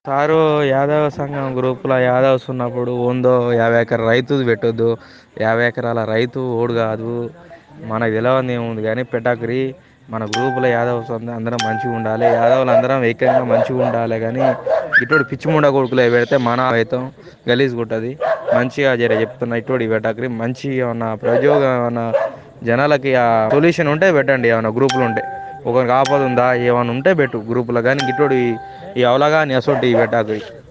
sir Yadava సంఘం గ్రూపులో Yadavs ఉన్నప్పుడు ఉందో యాభై ఎకరాల రైతుది పెట్టొద్దు యాభై ఎకరాల రైతు ఓడు కాదు మనకు తెలవని ఏముంది కానీ పెట్టకురి మన గ్రూపులో యాదవ్స్ అంద- అందరం మంచిగా ఉండాలి యాదవులు అందరం ఏకంగా మంచిగా ఉండాలి కానీ ఇటువంటి పిచ్చి ముండ కొడుకులు పెడితే మన అవుతాం గలీజ్ ఉంటుంది మంచిగా జర చెప్తున్నా ఇటువంటి పెట్టకరి మంచిగా ఉన్న ప్రజోగం ఏమన్నా జనాలకి ఆ సొల్యూషన్ ఉంటే పెట్టండి ఏమైనా గ్రూపులు ఉంటే ఒకరికి ఆపద ఉందా ఏమైనా ఉంటే పెట్టు గ్రూపులో కానీ ఇటువంటి ఈ అవలగాని అసొంటి పెట్టకరి